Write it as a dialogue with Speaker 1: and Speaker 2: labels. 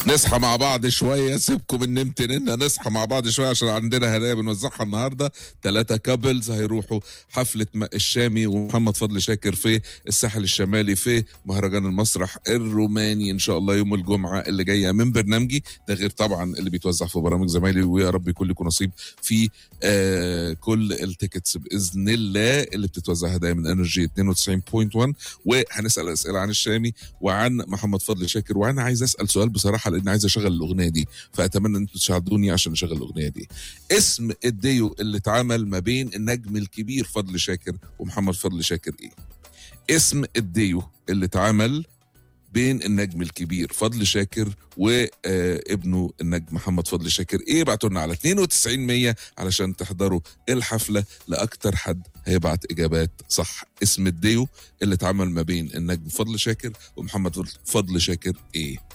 Speaker 1: نصحى مع بعض شوية سيبكم من نمت ننا نصحى مع بعض شوية عشان عندنا هدايا بنوزعها النهاردة ثلاثة كابلز هيروحوا حفلة م- الشامي ومحمد فضل شاكر في الساحل الشمالي في مهرجان المسرح الروماني إن شاء الله يوم الجمعة اللي جاية من برنامجي ده غير طبعا اللي بيتوزع في برامج زمايلي ويا رب يكون لكم نصيب في آه كل التيكتس بإذن الله اللي بتتوزع هدايا من انرجي 92.1 وهنسأل أسئلة عن الشامي وعن محمد فضل شاكر وانا عايز اسال سؤال بصراحه لان عايز اشغل الاغنيه دي فاتمنى ان انتم تساعدوني عشان اشغل الاغنيه دي اسم الديو اللي اتعمل ما بين النجم الكبير فضل شاكر ومحمد فضل شاكر ايه اسم الديو اللي اتعمل بين النجم الكبير فضل شاكر وابنه النجم محمد فضل شاكر ايه ابعتوا لنا على 92 100 علشان تحضروا الحفله لاكتر حد هيبعت اجابات صح اسم الديو اللي اتعمل ما بين النجم فضل شاكر ومحمد فضل شاكر ايه